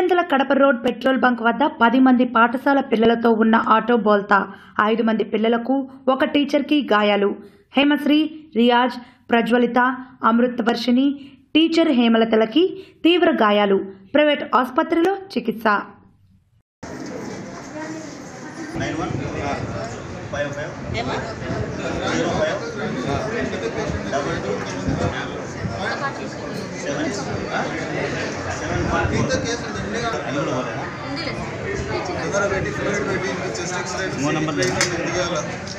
Pulivendula Kadapa road petrol bunk వద్ద పది మంది పాఠశాల పిల్లలతో ఉన్న ఆటో బోల్తా ఐదు మంది పిల్లలకు ఒక టీచర్కి గాయాలు హేమశ్రీ రియాజ్ ప్రజ్వలిత అమృతవర్షిణి టీచర్ హేమలతలకి తీవ్ర గాయాలు ప్రైవేట్ ఆసుపత్రిలో చికిత్స నైన్ వన్ ఫైవ్ ఫైవ్ ఏమా zero five double two seven seven one అది కూడా పోలేదా ఉందిలే మూడు నంబర్లు